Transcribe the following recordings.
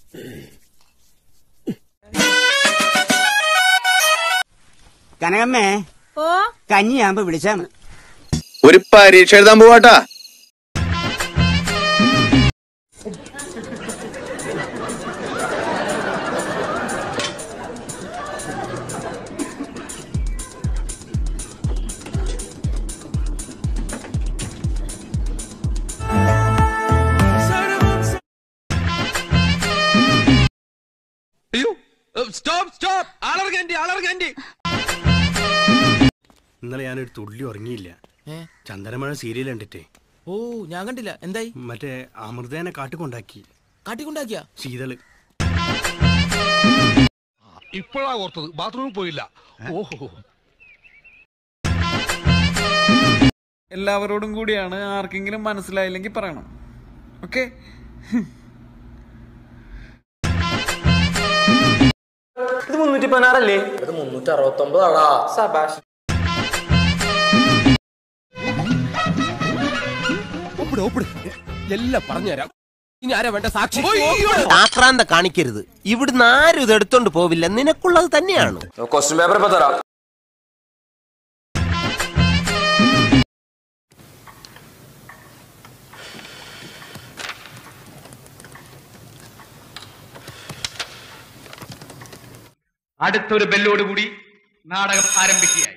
കനകമ്മേ ഓ കഞ്ഞിയാകുമ്പോ വിളിച്ചാ മതി. ഒരു പരീക്ഷ എഴുതാൻ പോവാട്ടാ അയ്യോ സ്റ്റോപ്പ് സ്റ്റോപ്പ് അലർഗന്റി അലർഗന്റി ഇന്നലെ ഞാനൊരു തുള്ളി ഉറങ്ങിയില്ല ചന്ദനമഴ സീരിയൽ കണ്ടിട്ടേ ഓ ഞാൻ കണ്ടില്ല എന്തായി മറ്റേ അമൃതേനെ കാട്ടിക്കൊണ്ടാക്കി കാട്ടിക്കൊണ്ടാക്കിയാ ശീതള് ഇപ്പോഴാ ഓർത്തത് ബാത്റൂമിൽ പോയില്ല ഓഹോ എല്ലാവരോടും കൂടിയാണ് ആർക്കെങ്കിലും മനസ്സിലായില്ലെങ്കിൽ പറയണം ഓക്കെ ഇത് മുന്നൂറ്റി പതിനാറല്ലേ ഇത് മുന്നൂറ്റി അറുപത്തൊമ്പതാടാ സബാഷ് എല്ലാം പറഞ്ഞുതരാം ഇനി ആരാ വേണ്ട സാക്ഷി ആക്രാന്ത കാണിക്കരുത് ഇവിടുന്ന് ആരും ഇത് എടുത്തോണ്ട് പോവില്ല നിനക്കുള്ളത് തന്നെയാണ് ക്വസ്റ്റ്യൻ പേപ്പർ ഇപ്പൊ തരാം അടുത്തൊരു ബെല്ലോടുകൂടി നാടകം ആരംഭിക്കുകയായി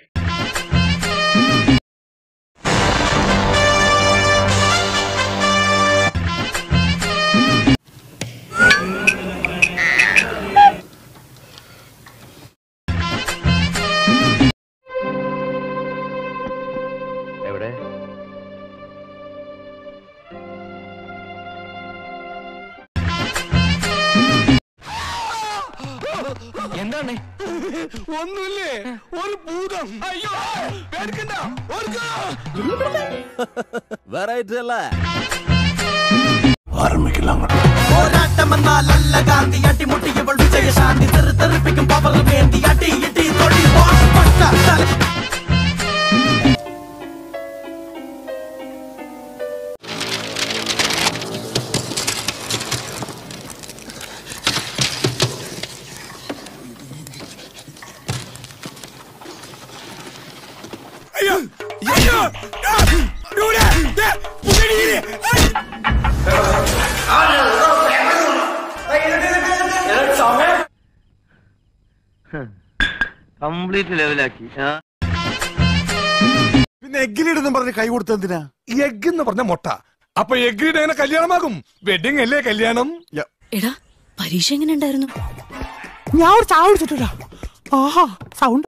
എവിടെ എന്താണ് ഒന്നുമില്ലേ ഒരു ഭൂതം അയ്യോ പേടിക്കണ്ട ഓർക്കോ വെറൈറ്റി അല്ലേ പോരാട്ടമെന്നാലല്ല ഗാന്ധി അട്ടിമുട്ടിയവൾ വിജയശാന്തി തെറി തെറിപ്പിക്കും പവർ വേന്തി അടി ഇടി തൊടി വാഷ് പട്ട തല കംപ്ലീറ്റ് ലെവലാക്കി പിന്നെ എഗ്ഗിലിടുന്നും പറഞ്ഞ് കൈ കൊടുത്തെന്തിനാ എഗ് എന്ന് പറഞ്ഞ മുട്ട അപ്പൊ എഗ്ഗിയുടെ എങ്ങനെ കല്യാണമാകും വെഡിങ് അല്ലേ കല്യാണം എടാ പരീക്ഷ എങ്ങനെ ഉണ്ടായിരുന്നു ഞാൻ ഒരു ചായ കുടിച്ചിട്ടില്ല ആഹാ സൗണ്ട്